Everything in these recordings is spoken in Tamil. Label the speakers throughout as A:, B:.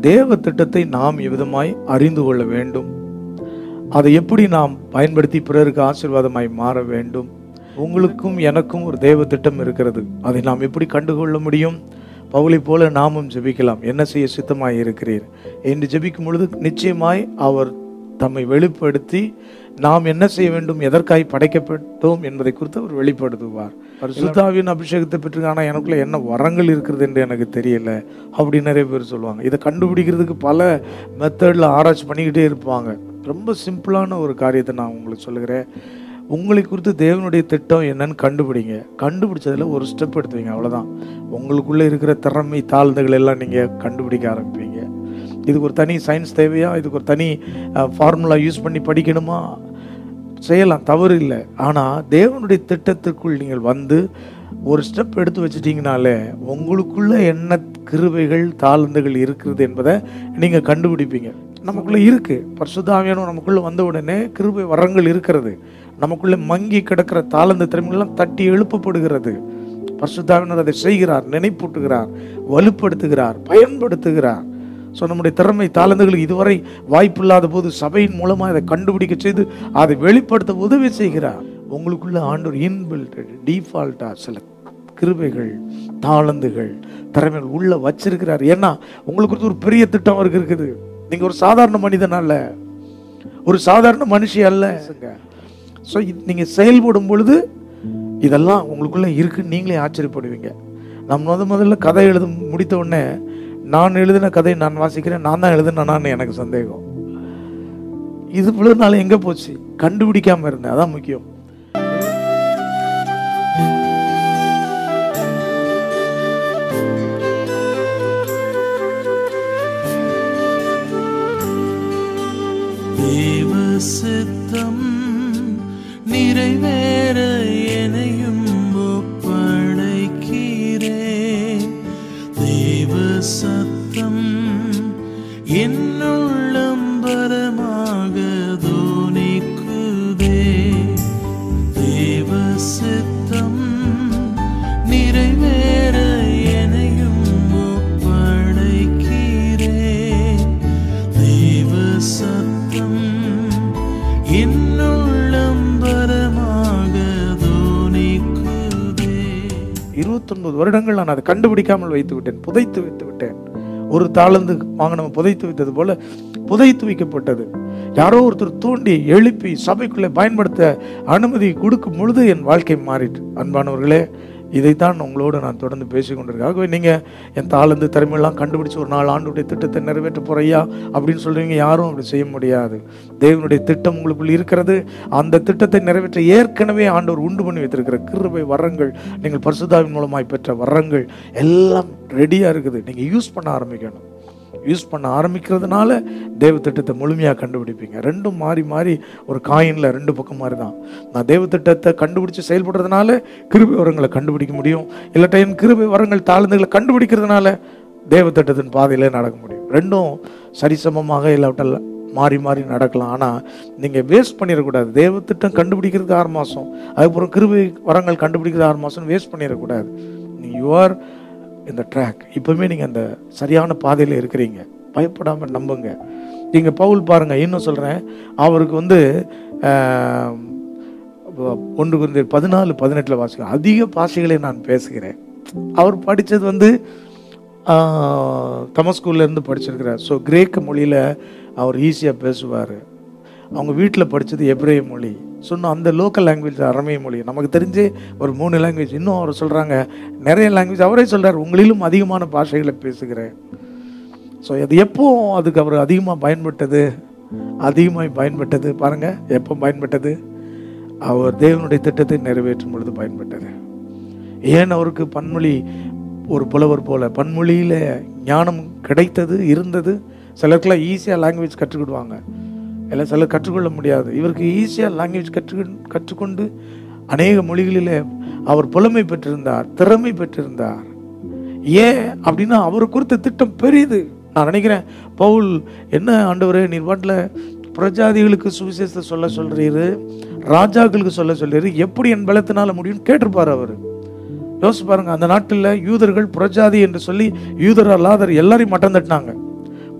A: தேவ திட்டத்தை நாம் எவ்விதமாய் அறிந்து கொள்ள வேண்டும் அதை எப்படி நாம் பயன்படுத்தி பிறருக்கு ஆசீர்வாதமாய் மாற வேண்டும் உங்களுக்கும் எனக்கும் ஒரு தேவ திட்டம் இருக்கிறது அதை நாம் எப்படி கண்டுகொள்ள முடியும் பவுலை போல நாமும் ஜெபிக்கலாம் என்ன செய்ய சித்தமாய் இருக்கிறீர் என்று ஜெபிக்கும் பொழுது நிச்சயமாய் அவர் தம்மை வெளிப்படுத்தி நாம் என்ன செய்ய வேண்டும் எதற்காய் படைக்கப்பட்டோம் என்பதை குறித்து அவர் வெளிப்படுத்துவார் பரிசுத்தாவின் அபிஷேகத்தை பெற்று ஆனால் எனக்குள்ள என்ன வரங்கள் இருக்கிறது என்று எனக்கு தெரியல அப்படி நிறைய பேர் சொல்லுவாங்க இதை கண்டுபிடிக்கிறதுக்கு பல மெத்தடில் ஆராய்ச்சி பண்ணிக்கிட்டே இருப்பாங்க ரொம்ப சிம்பிளான ஒரு காரியத்தை நான் உங்களுக்கு சொல்லுகிறேன் உங்களை குறித்து தேவனுடைய திட்டம் என்னன்னு கண்டுபிடிங்க கண்டுபிடிச்சதுல ஒரு ஸ்டெப் எடுத்து வைங்க அவ்வளோதான் உங்களுக்குள்ளே இருக்கிற திறமை தாழ்ந்துகள் எல்லாம் நீங்கள் கண்டுபிடிக்க ஆரம்பிப்பீங்க இதுக்கு ஒரு தனி சயின்ஸ் தேவையா இதுக்கு ஒரு தனி ஃபார்முலா யூஸ் பண்ணி படிக்கணுமா செய்யலாம் தவறு இல்லை ஆனால் தேவனுடைய திட்டத்திற்குள் நீங்கள் வந்து ஒரு ஸ்டெப் எடுத்து வச்சிட்டீங்கனாலே உங்களுக்குள்ள என்ன கிருபைகள் தாழ்ந்துகள் இருக்கிறது என்பதை நீங்கள் கண்டுபிடிப்பீங்க நமக்குள்ள இருக்கு பரிசுத்தாவியானவர் நமக்குள்ள வந்த உடனே கிருபை வரங்கள் இருக்கிறது நமக்குள்ள மங்கி கிடக்கிற தாளந்த திறமைகள்லாம் தட்டி எழுப்பப்படுகிறது பரிசுத்தாவினர் அதை செய்கிறார் நினைப்பூட்டுகிறார் வலுப்படுத்துகிறார் பயன்படுத்துகிறார் ஸோ நம்முடைய திறமை தாளந்துகளுக்கு இதுவரை வாய்ப்பில்லாத போது சபையின் மூலமாக அதை கண்டுபிடிக்க செய்து அதை வெளிப்படுத்த உதவி செய்கிறார் உங்களுக்குள்ள ஆண்டவர் இன்பில்ட் டிஃபால்ட்டாக சில கிருபைகள் தாளந்துகள் திறமைகள் உள்ள வச்சிருக்கிறார் ஏன்னா உங்களுக்கு குறித்து ஒரு பெரிய திட்டம் அவருக்கு இருக்குது நீங்க ஒரு சாதாரண மனிதன் அல்ல ஒரு சாதாரண மனுஷி அல்ல ஸோ நீங்க செயல்படும் பொழுது இதெல்லாம் உங்களுக்குள்ள இருக்குன்னு நீங்களே ஆச்சரியப்படுவீங்க நான் முத முதல்ல கதை எழுத முடித்த உடனே நான் எழுதின கதை நான் வாசிக்கிறேன் நான் தான் எழுதுனேனான்னு எனக்கு சந்தேகம் இது இவ்வளவு நாள் எங்க போச்சு கண்டுபிடிக்காம இருந்தேன் அதான் முக்கியம்
B: தேவ சித்தம் நிறைவேற எனையும் ஒப்படைக்கிறேன் தேவ சத்தம் என்னுள்ளம் பரமாக தோனிக்குதே தேவ சித்தம் நிறைவேற எனையும் ஒப்படைக்கிறேன் தேவ சத்தம் என்னுள்ளம் பரமாக தோனிக்குதே
A: இருபத்தொன்பது வருடங்கள் நான் அதை கண்டுபிடிக்காமல் வைத்து விட்டேன் புதைத்து வைத்து விட்டேன் ஒரு தாளந்து வாங்கினவன் புதைத்து வைத்தது போல புதைத்து வைக்கப்பட்டது யாரோ ஒருத்தர் தூண்டி எழுப்பி சபைக்குள்ளே பயன்படுத்த அனுமதி கொடுக்கும் பொழுது என் வாழ்க்கை மாறிட்டு அன்பானவர்களே இதைத்தான் உங்களோடு நான் தொடர்ந்து பேசிக் கொண்டிருக்கேன் ஆகவே நீங்கள் என் தாளந்து திறமையெல்லாம் கண்டுபிடிச்சு ஒரு நாலு ஆண்டுடைய திட்டத்தை நிறைவேற்ற போறையா அப்படின்னு சொல்றீங்க யாரும் அப்படி செய்ய முடியாது தேவனுடைய திட்டம் உங்களுக்குள் இருக்கிறது அந்த திட்டத்தை நிறைவேற்ற ஏற்கனவே ஆண்டவர் உண்டு பண்ணி வைத்திருக்கிற கிருபை வரங்கள் நீங்கள் பரிசுத்தாவின் மூலமாய் பெற்ற வரங்கள் எல்லாம் ரெடியாக இருக்குது நீங்கள் யூஸ் பண்ண ஆரம்பிக்கணும் யூஸ் பண்ண ஆரம்பிக்கிறதுனால தேவ திட்டத்தை முழுமையாக கண்டுபிடிப்பீங்க ரெண்டும் மாறி மாறி ஒரு காயினில் ரெண்டு பக்கம் மாதிரி தான் நான் தேவ திட்டத்தை கண்டுபிடிச்சு செயல்படுறதுனால கிருபை வரங்களை கண்டுபிடிக்க முடியும் இல்லாட்ட என் கிருபை வரங்கள் தாழ்ந்துகளை கண்டுபிடிக்கிறதுனால தேவ திட்டத்தின் பாதையிலே நடக்க முடியும் ரெண்டும் சரிசமமாக இல்லாவிட்டால் மாறி மாறி நடக்கலாம் ஆனால் நீங்கள் வேஸ்ட் பண்ணிடக்கூடாது தேவ திட்டம் கண்டுபிடிக்கிறதுக்கு ஆறு மாதம் அதுக்கப்புறம் கிருபை வரங்கள் கண்டுபிடிக்கிறது ஆறு மாதம் வேஸ்ட் பண்ணிடக்கூடாது யூ ஆர் இந்த ட்ராக் இப்போவுமே நீங்கள் அந்த சரியான பாதையில் இருக்கிறீங்க பயப்படாமல் நம்புங்க நீங்கள் பவுல் பாருங்க இன்னும் சொல்கிறேன் அவருக்கு வந்து ஆஹ், ஒன்று குருந்தியர் பதினாலு பதினெட்டில் வாசிக்கிறேன் அதிக பாஷைகளை நான் பேசுகிறேன் அவர் படித்தது வந்து தமஸ்கூல்ல இருந்து படிச்சிருக்கிறார் ஸோ கிரேக்க மொழியில் அவர் ஈஸியாக பேசுவார் அவங்க வீட்டில் படித்தது எப்ரேய மொழி சொன்ன அந்த லோக்கல் லாங்குவேஜ் அரமைய மொழி நமக்கு தெரிஞ்சு ஒரு மூணு லாங்குவேஜ் இன்னும் அவர் சொல்கிறாங்க நிறைய லாங்குவேஜ் அவரே சொல்கிறார் உங்களிலும் அதிகமான பாஷைகளை பேசுகிறேன் ஸோ அது எப்போ அதுக்கு அவர் அதிகமாக பயன்பட்டது அதிகமாக பயன்பட்டது பாருங்க எப்போ பயன்பட்டது அவர் தேவனுடைய திட்டத்தை நிறைவேற்றும் பொழுது பயன்பட்டது ஏன் அவருக்கு பன்மொழி ஒரு புலவர் போல பன்மொழியில் ஞானம் கிடைத்தது இருந்தது சிலருக்குலாம் ஈஸியாக லாங்குவேஜ் கற்றுக்கிடுவாங்க இல்லை சிலர் கற்றுக்கொள்ள முடியாது இவருக்கு ஈஸியாக லாங்குவேஜ் கற்று கற்றுக்கொண்டு அநேக மொழிகளிலே அவர் புலமை பெற்றிருந்தார் திறமை பெற்றிருந்தார் ஏன் அப்படின்னா அவரை குறித்த திட்டம் பெரியது நான் நினைக்கிறேன் பவுல் என்ன ஆண்டவரே நீர் பாட்டில் பிரஜாதிகளுக்கு சுவிசேஷத்தை சொல்ல சொல்றீரு ராஜாக்களுக்கு சொல்ல சொல்றீரு எப்படி என் பலத்தினால முடியும்னு கேட்டிருப்பார் அவர் யோசிச்சு பாருங்க அந்த நாட்டில் யூதர்கள் புரஜாதி என்று சொல்லி யூதர் அல்லாதர் எல்லாரையும் மட்டம் தட்டினாங்க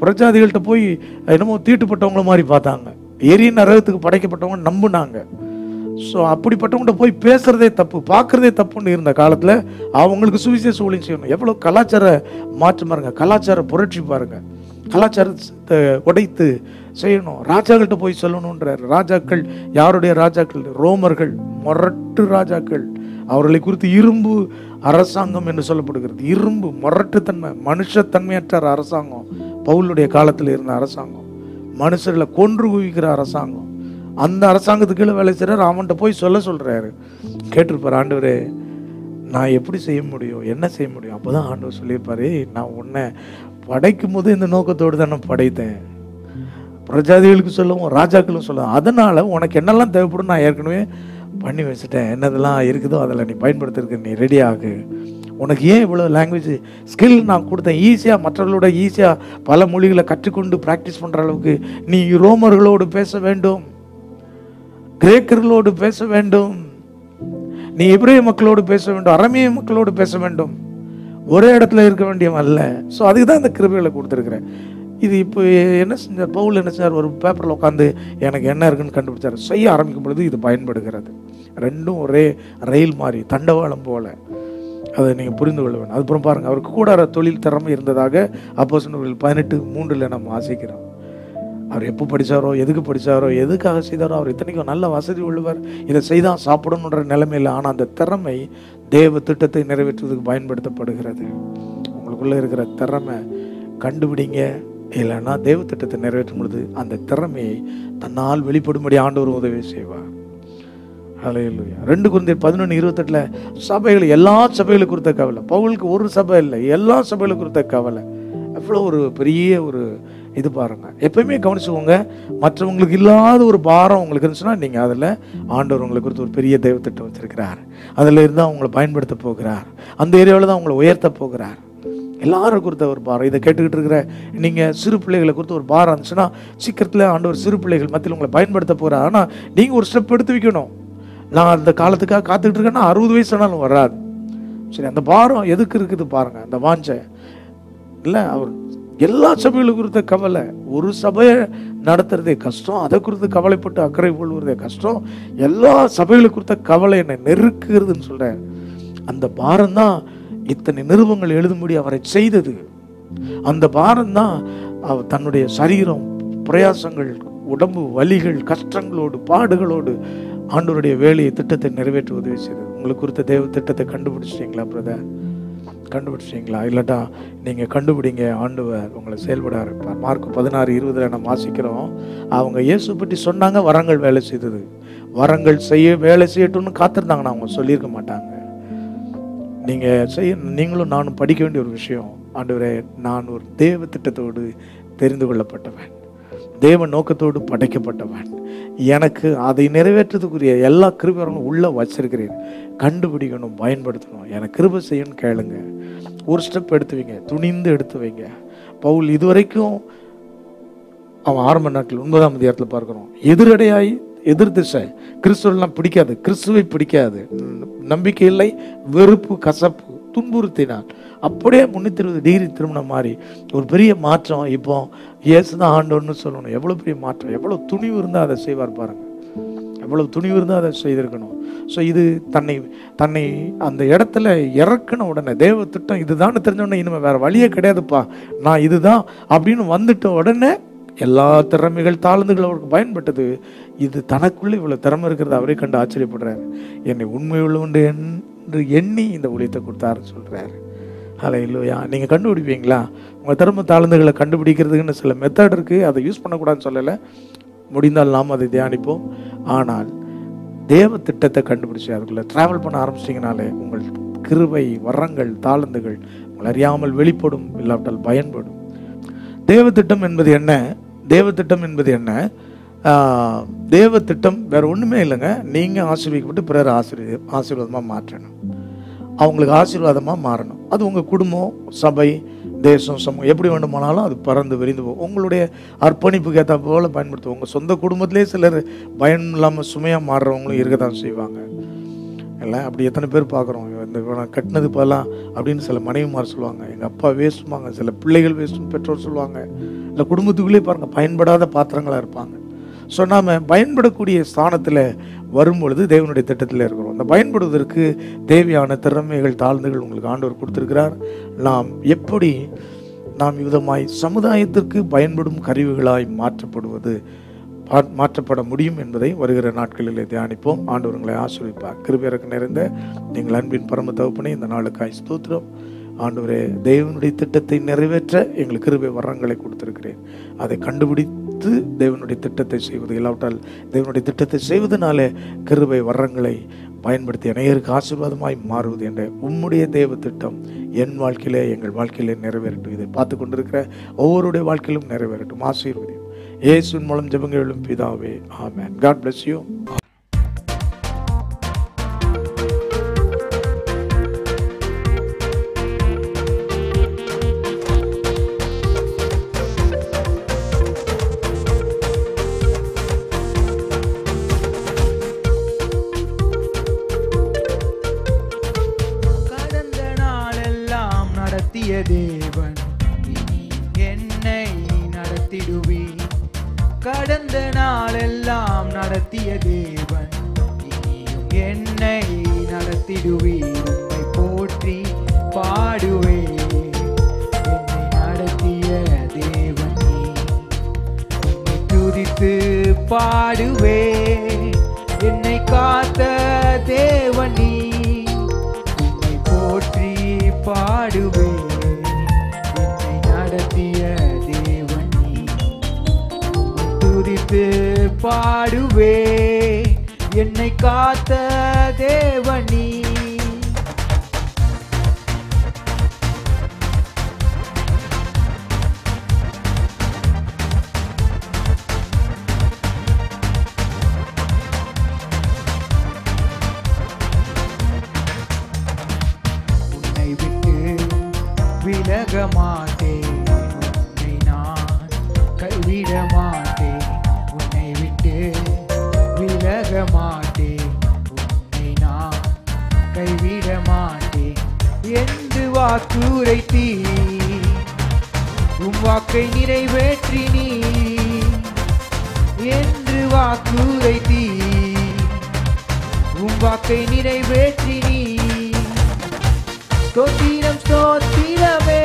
A: புறஜாதிகள்கிட்ட போய் என்னமோ தீட்டுப்பட்டவங்கள மாதிரி பார்த்தாங்க எரிய நரகத்துக்கு படைக்கப்பட்டவங்க நம்புனாங்க ஸோ அப்படிப்பட்டவங்கள்ட்ட போய் பேசுறதே தப்பு பார்க்கறதே தப்புன்னு இருந்த காலத்தில் அவங்களுக்கு சுவிசேஷ ஊழியம் செய்யணும் எவ்வளோ கலாச்சார மாற்றம் பாருங்க கலாச்சார புரட்சி பாருங்க கலாச்சாரத்தை உடைத்து செய்யணும் ராஜாக்கள்கிட்ட போய் சொல்லணுன்றார் ராஜாக்கள் யாருடைய ராஜாக்கள் ரோமர்கள் மொரட்டு ராஜாக்கள் அவர்களை குறித்து இரும்பு அரசாங்கம் என்று சொல்லப்படுகிறது இரும்பு மொரட்டுத்தன்மை மனுஷத்தன்மையற்ற அரசாங்கம் பவுலுடைய காலத்தில் இருந்த அரசாங்கம் மனுஷர்களை கொன்று குவிக்கிற அரசாங்கம் அந்த அரசாங்கத்துக்கு கீழே வேலை செய்கிறார் அவன்கிட்ட போய் சொல்ல சொல்றாரு கேட்டிருப்பார் ஆண்டவரே நான் எப்படி செய்ய முடியும் என்ன செய்ய முடியும் அப்போதான் ஆண்டவர் சொல்லியிருப்பாரு "ஏய், நான் உன்னை படைக்கும் போது இந்த நோக்கத்தோடு தான் நான் படைத்தேன் பிரஜாதிகளுக்கு சொல்லவும் ராஜாக்களும் சொல்லவும் அதனால உனக்கு என்னெல்லாம் தேவைப்படும் நான் ஏற்கனவே பண்ணி வச்சுட்டேன் என்னதெல்லாம் இருக்குதோ அதில் நீ பயன்படுத்துறதுக்கு நீ ரெடி ஆகு உனக்கு ஏன் இவ்வளோ லாங்குவேஜ் ஸ்கில் நான் கொடுத்தேன் ஈஸியாக மற்றவர்களோட ஈஸியாக பல மொழிகளை கற்றுக்கொண்டு ப்ராக்டிஸ் பண்ணுற அளவுக்கு நீ ரோமர்களோடு பேச வேண்டும் கிரேக்கர்களோடு பேச வேண்டும் நீ எபிரேய மக்களோடு பேச வேண்டும் அரமிய மக்களோடு பேச வேண்டும் ஒரே இடத்துல இருக்க வேண்டியவன் அல்ல ஸோ அதுக்கு தான் இந்த கிருபைகளை கொடுத்துருக்குறேன் இது இப்போ என்ன செஞ்சார் பவுல் என்ன செஞ்சார் ஒரு பேப்பரில் உட்காந்து எனக்கு என்ன இருக்குன்னு கண்டுபிடிச்சார் செய்ய ஆரம்பிக்கும் பொழுது இது பயன்படுகிறது ரெண்டும் ஒரே ரயில் மாதிரி தண்டவாளம் போல அதை நீங்கள் புரிந்து கொள்ள வேண்டும் அதுக்கப்புறம் பாருங்கள் அவருக்கு கூடார தொழில் திறமை இருந்ததாக அப்போ பதினெட்டு மூன்றில் நம்ம வாசிக்கிறோம் அவர் எப்போ படிச்சாரோ எதுக்கு படிச்சாரோ எதுக்காக செய்தாரோ அவர் இத்தனைக்கும் நல்ல வசதி உள்ளவர் இதை செய்தால் சாப்பிடணுன்ற நிலைமையில் ஆனால் அந்த திறமை தேவ திட்டத்தை நிறைவேற்றுவதற்கு பயன்படுத்தப்படுகிறது உங்களுக்குள்ள இருக்கிற திறமை கண்டுபிடிங்க இல்லைன்னா தேவ திட்டத்தை நிறைவேற்றும் பொழுது அந்த திறமையை தன்னால் வெளிப்படும்படி ஆண்டவர் உதவி செய்வார் ஹalleluya ரெண்டு குருந்தியர் பதினொன்று இருபத்தெட்டில் சபைகள் எல்லா சபைகளை குறித்த கவலை பவுலுக்கு ஒரு சபை இல்லை எல்லா சபைகளை குறித்த கவலை அவ்வளோ ஒரு பெரிய ஒரு இது பாருங்க எப்பயுமே கவனிச்சுக்கோங்க மற்றவங்களுக்கு இல்லாத ஒரு பாரம் உங்களுக்கு இருந்துச்சுன்னா நீங்கள் அதில் ஆண்டவர் உங்களுக்கு குறித்து ஒரு பெரிய தெய்வ திட்டம் வச்சிருக்கிறார் அதில் இருந்து அவங்கள பயன்படுத்த போகிறார் அந்த ஏரியாவில் தான் அவங்கள உயர்த்த போகிறார் எல்லாரும் குறித்த ஒரு பாரம் இதை கேட்டுக்கிட்டு இருக்கிற நீங்கள் சிறு பிள்ளைகளை குறித்து ஒரு பாரம் இருந்துச்சுன்னா சீக்கிரத்தில் ஆண்டவர் சிறு பிள்ளைகள் மத்தியில் உங்களை பயன்படுத்த போகிறார் ஆனால் நீங்கள் ஒரு ஸ்டெப் எடுத்து வைக்கணும் நான் அந்த காலத்துக்காக காத்துக்கிட்டு இருக்கேன்னா அறுபது வயசு ஆனாலும் வராது சரி அந்த பாரம் எதுக்கு இருக்குது பாருங்க அந்த வாஞ்சை இல்லை அவர் எல்லா சபைகளும் குறித்த கவலை ஒரு சபையை நடத்துறதே கஷ்டம் அதை குறித்து கவலைப்பட்டு அக்கறை கொள்வதே கஷ்டம் எல்லா சபைகளை குறித்த கவலை என்னை நெருக்குகிறதுன்னு சொல்றேன் அந்த பாரம் தான் இத்தனை நிருபங்கள் எழுதும்படி அவரை செய்தது அந்த பாரம் தான் அவர் தன்னுடைய சரீரம் பிரயாசங்கள் உடம்பு வலிகள் கஷ்டங்களோடு பாடுகளோடு ஆண்டவருடைய வேலையை திட்டத்தை நிறைவேற்ற உதவி செய்தது உங்களுக்கு குறித்த தேவ திட்டத்தை கண்டுபிடிச்சிட்டீங்களா பிரதர் கண்டுபிடிச்சிங்களா இல்லாட்டா நீங்கள் கண்டுபிடிங்க ஆண்டவர் உங்களை செயல்பட இருப்பார் மார்க் பதினாறு இருபதில் நம்ம வாசிக்கிறோம் அவங்க இயேசு பற்றி சொன்னாங்க வரங்கள் வேலை செய்தது வரங்கள் செய்ய வேலை செய்யட்டும்னு காத்திருந்தாங்கன்னா அவங்க சொல்லியிருக்க மாட்டாங்க நீங்கள் செய்ய நீங்களும் நானும் படிக்க வேண்டிய ஒரு விஷயம் ஆண்டவரே நான் ஒரு தேவ திட்டத்தோடு தெரிந்து கொள்ளப்பட்டவன் தேவ நோக்கத்தோடு படைக்கப்பட்டவன் எனக்கு அதை நிறைவேற்றதுக்குரிய எல்லா கிருபையும் உள்ள வச்சிருக்கிறேன் கண்டுபிடிக்கணும் பயன்படுத்தணும் எனக்கு கிருபை செய்யணும் கேளுங்க ஒரு ஸ்டெப் எடுத்து வைங்க துணிந்து எடுத்து வைங்க பவுல் இதுவரைக்கும் அவன் ஆரம்ப நாட்கள் ஒன்பதாம் அதிகாரத்தில் பார்க்கிறோம் எதிரடையாய் எதிர் திசை கிறிஸ்துவெல்லாம் பிடிக்காது கிறிஸ்துவை பிடிக்காது ந- நம்பிக்கை இல்லை வெறுப்பு கசப்பு துன்புறுத்தினான் அப்படியே முன்னூத்தி இருபது டிகிரி திரும்பின மாதிரி ஒரு பெரிய மாற்றம் இப்போ இயேசு தான் ஆண்டவர்னு சொல்லணும் எவ்வளோ பெரிய மாற்றம் எவ்வளோ துணிவு இருந்தால் அதை செய்வார் பாருங்க எவ்வளவு துணிவு இருந்தால் அதை செய்திருக்கணும் ஸோ இது தன்னை தன்னை அந்த இடத்துல இறக்குன உடனே தேவ திட்டம் இதுதான் தெரிஞ்ச உடனே இனிமேல் வேற வழியே கிடையாதுப்பா நான் இதுதான் அப்படின்னு வந்துட்ட உடனே எல்லா திறமைகள் தாழ்ந்துகள் அவருக்கு பயன்பட்டது இது தனக்குள்ளே இவ்வளவு திறமை இருக்கிறது அவரே கண்டு ஆச்சரியப்படுறாரு என்னை உண்மை உள்ளவண்டு என்று எண்ணி இந்த ஊழியத்தை கொடுத்தாருன்னு சொல்றாரு ஹலோ இல்லையா நீங்கள் கண்டுபிடிப்பீங்களா உங்கள் திறமை தாழ்ந்துகளை கண்டுபிடிக்கிறதுக்குன்னு சில மெத்தட் இருக்குது அதை யூஸ் பண்ணக்கூடாதுன்னு சொல்லலை முடிந்தால் நாம் அதை தியானிப்போம் ஆனால் தேவ திட்டத்தை கண்டுபிடிச்சு அதுக்குள்ள டிராவல் பண்ண ஆரம்பிச்சிட்டிங்கனாலே உங்கள் கிருபை வரங்கள் தாளந்துகள் உங்களை அறியாமல் வெளிப்படும் இல்லாவிட்டால் பயன்படும் தேவ திட்டம் என்பது என்ன தேவ திட்டம் என்பது என்ன ஆஹ், தேவ திட்டம் வேற ஒண்ணுமே இல்லைங்க நீங்க ஆசீர்வதிக்கப்பட்டு பிறர் ஆசீர்வதி ஆசீர்வாதமா மாற்றணும் அவங்களுக்கு ஆசீர்வாதமா மாறணும் அது உங்க குடும்பம் சபை தேசம் சமூகம் எப்படி வேண்டுமானாலும் அது பறந்து விரிந்து போகும் உங்களுடைய அர்ப்பணிப்புக்கு ஏற்ற போல பயன்படுத்துவோம் உங்க சொந்த குடும்பத்திலே சிலர் பயன் இல்லாமல் சுமையாக மாறுறவங்களும் இருக்க தான் செய்வாங்க இல்லை அப்படி எத்தனை பேர் பார்க்குறோம் இந்த இவனை கட்டினது போலாம் அப்படின்னு சில மனைவிமார் சொல்லுவாங்க எங்கள் அப்பா வேஸ்ட்டுமாங்க சில பிள்ளைகள் வேஸ்ட்டும் பெற்றோர் சொல்லுவாங்க இல்லை குடும்பத்துக்குள்ளே பாருங்கள் பயன்படாத பாத்திரங்களாக இருப்பாங்க ஸோ நாம் பயன்படக்கூடிய ஸ்தானத்தில் வரும்பொழுது தேவனுடைய திட்டத்தில் இருக்கிறோம் அந்த பயன்படுவதற்கு தேவையான திறமைகள் தாழ்ந்துகள் உங்களுக்கு ஆண்டவர் கொடுத்துருக்கிறார் நாம் எப்படி நாம் விதமாய் சமுதாயத்திற்கு பயன்படும் கருவிகளாய் மாற்றப்படுவது பா- மாற்றப்பட முடியும் என்பதை வருகிற நாட்களிலே தியானிப்போம் ஆண்டவர்களை ஆசிரியப்பார் கிருபையருக்கு நிறைந்த எங்கள் அன்பின் பரம தகப்பனே இந்த நாளுக்காய் ஸ்தோத்திரம் ஆண்டவரே தேவனுடைய திட்டத்தை நிறைவேற்ற எங்களுக்கு கிருபை வரங்களை கொடுத்திருக்கிறேன் அதை கண்டுபிடித்து தேவனுடைய திட்டத்தை செய்வது இல்லாவிட்டால் தேவனுடைய திட்டத்தை செய்வதனாலே கிருபை வரங்களை பயன்படுத்தி அநேகருக்கு ஆசீர்வாதமாய் மாறுவது என்ற உம்முடைய தேவ திட்டம் என் வாழ்க்கையிலே எங்கள் வாழ்க்கையிலே நிறைவேறட்டும் இதை பார்த்து கொண்டிருக்கிற ஒவ்வொருடைய வாழ்க்கையிலும் நிறைவேறட்டும் ஆசீர்வதியும் இயேசுவின் மூலம் ஜெபங்களும் பிதாவே ஆமென் காட் bless you
C: கடந்த நாளெல்லாம் நடத்திய தேவன் இனி என்னை நடத்திடுவே கடந்த நாளெல்லாம் நடத்திய தேவன் இனியும் என்னை நடத்திடுவே உம்மை போற்றி பாடுவே என்னை நடத்திய தேவன் நீ உம்மை துதித்து பாடுவே என்னை காத்த தேவன் நீ உம்மை போற்றி பாடுவே என்னை நடத்திய தேவன் நீ உம்மை துதித்து பாடுவே என்னை காத்த தேவன் நீ உன்னை விட்டு விலக மாட்டேன் உன்னை நான் கைவிட மாட்டேன் உன்னை விட்டு விலக மாட்டேன் உன்னை நான் கைவிட மாட்டேன் என்று வாக்குரைத்தீ உம் வாக்கை நிறைவேற்றி நீ என்று வாக்குரைத்தீ உம் வாக்கை நிறைவேற்றி நீ ஸ்தோத்திரம் ஸ்தோத்திரமே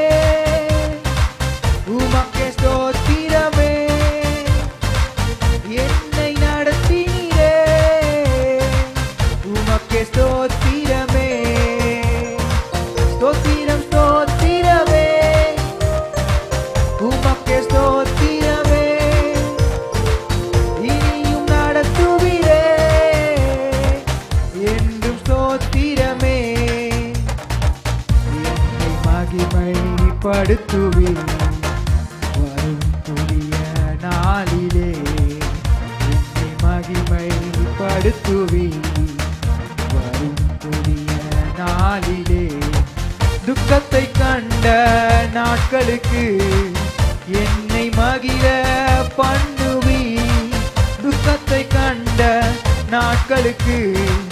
C: உமக்கே ஸ்தோத்திரமே என்னை நடத்தினீரே உமக்கே ஸ்தோத்திரமே ஸ்தோத்திரம் ஸ்தோத்திரமே உமக்கே ஸ்தோத்திரமே இனியும் நடத்துவீரே என்றும் ஸ்தோத்திரமே என்னை மகிமைப்படுத்துவீர் வரும் புதிய நாளிலே என்னை மகிமைப்படுத்துவீர் வரும் புதிய நாளிலே துக்கத்தை கண்ட நாட்களுக்கு என்னை மகிழ பண்ணுவீர் துக்கத்தை கண்ட நாட்களுக்கு